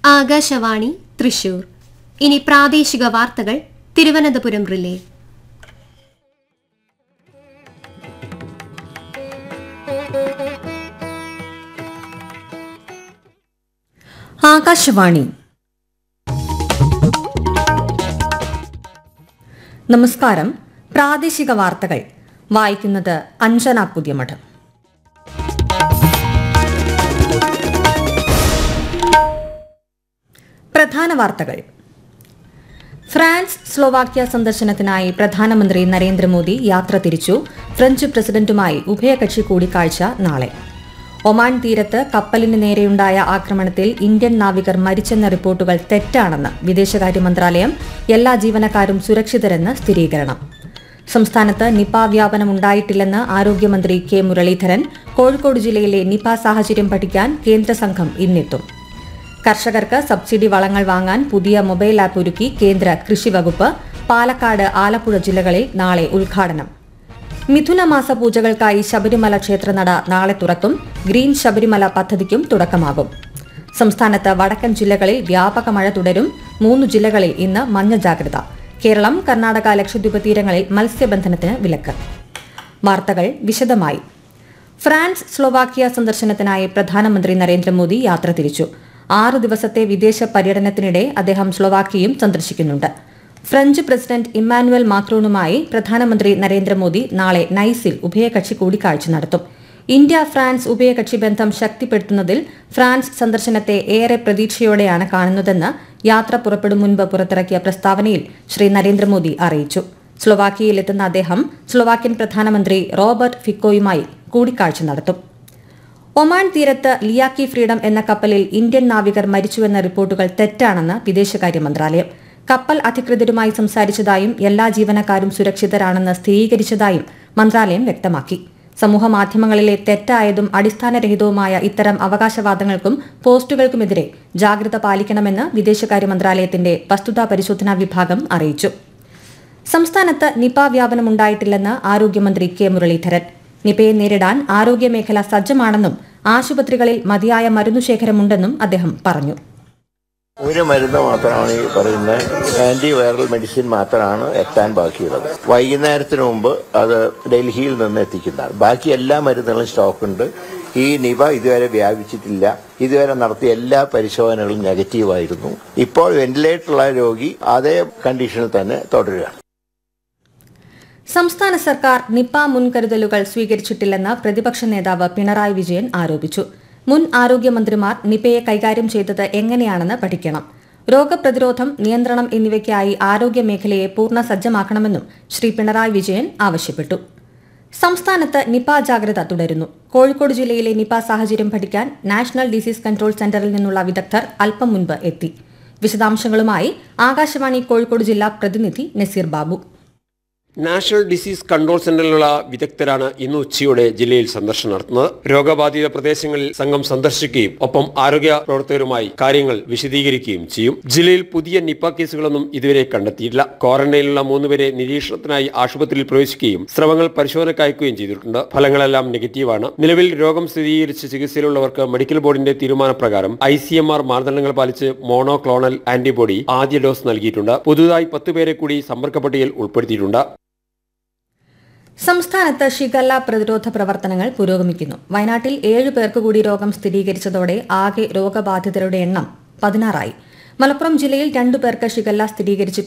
ആകാശവാണി തൃശൂർ ഇനി പ്രാദേശിക വാർത്തകൾ തിരുവനന്തപുരം റിലേ ആകാശവാണി നമസ്കാരം പ്രാദേശിക വാർത്തകൾ വായിക്കുന്നത് അഞ്ജന പുതിയമഠം പ്രധാന വാർത്തകൾ ഫ്രാൻസ് സ്ലോവാക്യ സന്ദർശനത്തിനായി പ്രധാനമന്ത്രി നരേന്ദ്രമോദി യാത്ര തിരിച്ചു ഫ്രഞ്ച് പ്രസിഡന്റുമായി ഉഭയകക്ഷി കൂടിക്കാഴ്ച നാളെ ഒമാൻ തീരത്ത് കപ്പലിന് നേരെയുണ്ടായ ആക്രമണത്തിൽ ഇന്ത്യൻ നാവികർ മരിച്ചെന്ന റിപ്പോർട്ടുകൾ തെറ്റാണെന്ന് വിദേശകാര്യ മന്ത്രാലയം എല്ലാ ജീവനക്കാരും സുരക്ഷിതരെന്ന് സ്ഥിരീകരണം സംസ്ഥാനത്ത് നിപ വ്യാപനം ഉണ്ടായിട്ടില്ലെന്ന് ആരോഗ്യമന്ത്രി കെ മുരളീധരൻ കോഴിക്കോട് ജില്ലയിലെ നിപ സാഹചര്യം പഠിക്കാൻ കേന്ദ്ര സംഘം ഇന്നെത്തും കർഷകർക്ക് സബ്സിഡി വളങ്ങൾ വാങ്ങാൻ പുതിയ മൊബൈൽ ആപ്പ് ഒരുക്കി കേന്ദ്ര കൃഷി വകുപ്പ് പാലക്കാട് ആലപ്പുഴ ജില്ലകളിൽ നാളെ ഉദ്ഘാടനം മിഥുന മാസ പൂജകൾക്കായി ശബരിമല ക്ഷേത്രനട നാളെ തുറക്കും ഗ്രീൻ ശബരിമല പദ്ധതിക്കും തുടക്കമാകും സംസ്ഥാനത്ത് വടക്കൻ ജില്ലകളിൽ വ്യാപക മഴ തുടരും മൂന്ന് ജില്ലകളിൽ ഇന്ന് മഞ്ഞ ജാഗ്രത കേരളം കർണാടക ലക്ഷദ്വീപ് തീരങ്ങളിൽ മത്സ്യബന്ധനത്തിന് വിലക്ക് വാർത്തകൾ വിശദമായി ഫ്രാൻസ് സ്ലോവാക്യ സന്ദർശനത്തിനായി പ്രധാനമന്ത്രി നരേന്ദ്രമോദി യാത്ര തിരിച്ചു ആറ് ദിവസത്തെ വിദേശ പര്യടനത്തിനിടെ അദ്ദേഹം സ്ലോവാക്യയും സന്ദർശിക്കുന്നുണ്ട് ഫ്രഞ്ച് പ്രസിഡന്റ് ഇമ്മാനുവൽ മാക്രോണുമായി പ്രധാനമന്ത്രി നരേന്ദ്രമോദി നാളെ നൈസിൽ ഉഭയകക്ഷി കൂടിക്കാഴ്ച നടത്തും ഇന്ത്യ ഫ്രാൻസ് ഉഭയകക്ഷി ബന്ധം ശക്തിപ്പെടുത്തുന്നതിൽ ഫ്രാൻസ് സന്ദർശനത്തെ ഏറെ പ്രതീക്ഷയോടെയാണ് കാണുന്നതെന്ന് യാത്ര പുറപ്പെടും മുൻപ് പുറത്തിറക്കിയ പ്രസ്താവനയിൽ ശ്രീ നരേന്ദ്രമോദി അറിയിച്ചു സ്ലൊവാക്യയിലെത്തുന്ന അദ്ദേഹം സ്ലൊവാക്യൻ പ്രധാനമന്ത്രി റോബർട്ട് ഫിക്കോയുമായി കൂടിക്കാഴ്ച നടത്തും ഒമാൻ തീരത്ത് ലിയാക്കി ഫ്രീഡം എന്ന കപ്പലിൽ ഇന്ത്യൻ നാവികർ മരിച്ചുവെന്ന റിപ്പോർട്ടുകൾ തെറ്റാണെന്ന് വിദേശകാര്യ മന്ത്രാലയം കപ്പൽ അധികൃതരുമായി സംസാരിച്ചതായും എല്ലാ ജീവനക്കാരും സുരക്ഷിതരാണെന്ന് സ്ഥിരീകരിച്ചതായും മന്ത്രാലയം വ്യക്തമാക്കി സമൂഹമാധ്യമങ്ങളിലെ തെറ്റായതും അടിസ്ഥാനരഹിതവുമായ ഇത്തരം അവകാശവാദങ്ങൾക്കും പോസ്റ്റുകൾക്കുമെതിരെ ജാഗ്രത പാലിക്കണമെന്ന് വിദേശകാര്യ മന്ത്രാലയത്തിന്റെ വസ്തുതാ പരിശോധനാ വിഭാഗം അറിയിച്ചു സംസ്ഥാനത്ത് നിപ വ്യാപനമുണ്ടായിട്ടില്ലെന്ന് ആരോഗ്യമന്ത്രി കെ മുരളീധരൻ നിപയെ നേരിടാൻ ആരോഗ്യമേഖല സജ്ജമാണെന്നും ആശുപത്രികളിൽ മതിയായ മരുന്നുശേഖരമുണ്ടെന്നും അദ്ദേഹം പറഞ്ഞു ഒരു മരുന്ന് മാത്രമാണ് ഈ പറയുന്ന ആന്റി വൈറൽ മെഡിസിൻ മാത്രമാണ് എത്താൻ ബാക്കിയുള്ളത് വൈകുന്നേരത്തിന് മുമ്പ് അത് ഡൽഹിയിൽ നിന്ന് എത്തിക്കുന്നതാണ് ബാക്കി എല്ലാ മരുന്നുകളും സ്റ്റോക്ക് ഉണ്ട് ഈ നിപ ഇതുവരെ വ്യാപിച്ചിട്ടില്ല ഇതുവരെ നടത്തിയ എല്ലാ പരിശോധനകളും നെഗറ്റീവായിരുന്നു ഇപ്പോൾ വെന്റിലേറ്ററുള്ള രോഗി അതേ കണ്ടീഷനിൽ തന്നെ തുടരുകയാണ് സംസ്ഥാന സർക്കാർ നിപ മുൻകരുതലുകൾ സ്വീകരിച്ചിട്ടില്ലെന്ന് പ്രതിപക്ഷ നേതാവ് പിണറായി വിജയൻ ആരോപിച്ചു മുൻ ആരോഗ്യമന്ത്രിമാർ നിപയെ കൈകാര്യം ചെയ്തത് എങ്ങനെയാണെന്ന് പഠിക്കണം രോഗപ്രതിരോധം നിയന്ത്രണം എന്നിവയ്ക്കായി ആരോഗ്യമേഖലയെ പൂർണ്ണ സജ്ജമാക്കണമെന്നും ശ്രീ പിണറായി വിജയൻ ആവശ്യപ്പെട്ടു സംസ്ഥാനത്ത് നിപ ജാഗ്രത തുടരുന്നു കോഴിക്കോട് ജില്ലയിലെ നിപ സാഹചര്യം പഠിക്കാൻ നാഷണൽ ഡിസീസ് കൺട്രോൾ സെന്ററിൽ നിന്നുള്ള വിദഗ്ധർ അല്പം മുൻപ് എത്തി വിശദാംശങ്ങളുമായി ആകാശവാണി കോഴിക്കോട് ജില്ലാ പ്രതിനിധി Nazeer Babu national disease control സെന്ററിലുള്ള വിദഗ്ധരാണ് ഇന്ന് ഉച്ചയോടെ ജില്ലയിൽ സന്ദർശനം നടത്തുന്നത് രോഗബാധിത പ്രദേശങ്ങളിൽ സംഘം സന്ദർശിക്കുകയും ഒപ്പം ആരോഗ്യ പ്രവർത്തകരുമായി കാര്യങ്ങൾ വിശദീകരിക്കുകയും ചെയ്യും ജില്ലയിൽ പുതിയ നിപ കേസുകളൊന്നും ഇതുവരെ കണ്ടെത്തിയിട്ടില്ല ക്വാറന്റൈനിലുള്ള മൂന്നുപേരെ നിരീക്ഷണത്തിനായി ആശുപത്രിയിൽ പ്രവേശിക്കുകയും സ്രവങ്ങൾ പരിശോധനയ്ക്ക് അയക്കുകയും ചെയ്തിട്ടുണ്ട് ഫലങ്ങളെല്ലാം നെഗറ്റീവാണ് നിലവിൽ രോഗം സ്ഥിരീകരിച്ച് ചികിത്സയിലുള്ളവർക്ക് മെഡിക്കൽ ബോർഡിന്റെ തീരുമാനപ്രകാരം ഐ സി എം ആർ മാനദണ്ഡങ്ങൾ പാലിച്ച് മോണോക്ലോണൽ ആന്റിബോഡി ആദ്യ ഡോസ് നൽകിയിട്ടുണ്ട് പുതുതായി പത്ത് പേരെ കൂടി സമ്പർക്ക പട്ടികയിൽ ഉൾപ്പെടുത്തിയിട്ടുണ്ട് സംസ്ഥാനത്ത് ഷിഗല്ല പ്രതിരോധ പ്രവർത്തനങ്ങൾ പുരോഗമിക്കുന്നു വയനാട്ടിൽ ഏഴ് പേർക്ക് കൂടി രോഗം സ്ഥിരീകരിച്ചതോടെ ആകെ രോഗബാധിതരുടെ എണ്ണം പതിനാറായി മലപ്പുറം ജില്ലയിൽ രണ്ടു പേർക്ക് ഷിഗല്ല സ്ഥിരീകരിച്ചിട്ടുണ്ട്